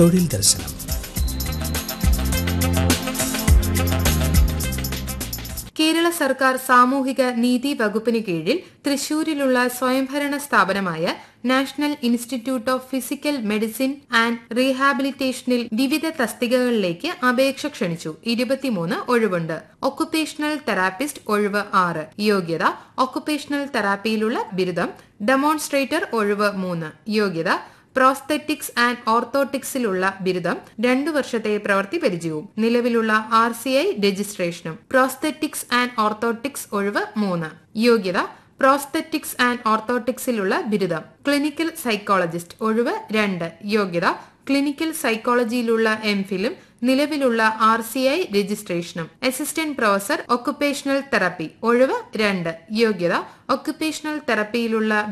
തൊഴിൽ ദർശനം കേരള സർക്കാർ സാമൂഹിക നീതി വകുപ്പിന് കീഴിൽ തൃശൂരിലുള്ള സ്വയംഭരണ സ്ഥാപനമായ national institute of physical medicine and റീഹാബിലിറ്റേഷനിൽ വിവിധ തസ്തികകളിലേക്ക് അപേക്ഷ ക്ഷണിച്ചു ഇരുപത്തിമൂന്ന് ഒഴിവുണ്ട് ഒക്കുപേഷണൽ തെറാപ്പിസ്റ്റ് ഒഴിവ് ആറ് യോഗ്യത ഒക്കുപേഷണൽ തെറാപ്പിയിലുള്ള ബിരുദം ഡെമോൺസ്ട്രേറ്റർ ഒഴിവ് മൂന്ന് യോഗ്യത പ്രോസ്തെറ്റിക്സ് ആൻഡ് ഓർത്തോട്ടിക്സിലുള്ള ബിരുദം രണ്ടു വർഷത്തെ പ്രവൃത്തി പരിചയവും നിലവിലുള്ള ആർ സി ഐ രജിസ്ട്രേഷനും പ്രോസ്തെറ്റിക്സ് ആൻഡ് ഓർത്തോട്ടിക്സ് ഒഴിവ് മൂന്ന് യോഗ്യത പ്രോസ്തെറ്റിക്സ് ആൻഡ് ഓർത്തോട്ടിക്സിലുള്ള ബിരുദം ക്ലിനിക്കൽ സൈക്കോളജിസ്റ്റ് ഒഴിവ് രണ്ട് യോഗ്യത ക്ലിനിക്കൽ സൈക്കോളജിയിലുള്ള എംഫിലും നിലവിലുള്ള ആർ സി ഐ രജിസ്ട്രേഷനും അസിസ്റ്റന്റ് പ്രൊഫസർ ഒക്കുപേഷണൽ തെറപ്പി ഒഴിവ് രണ്ട് യോഗ്യത ഒക്കുപേഷണൽ തെറപ്പിയിലുള്ള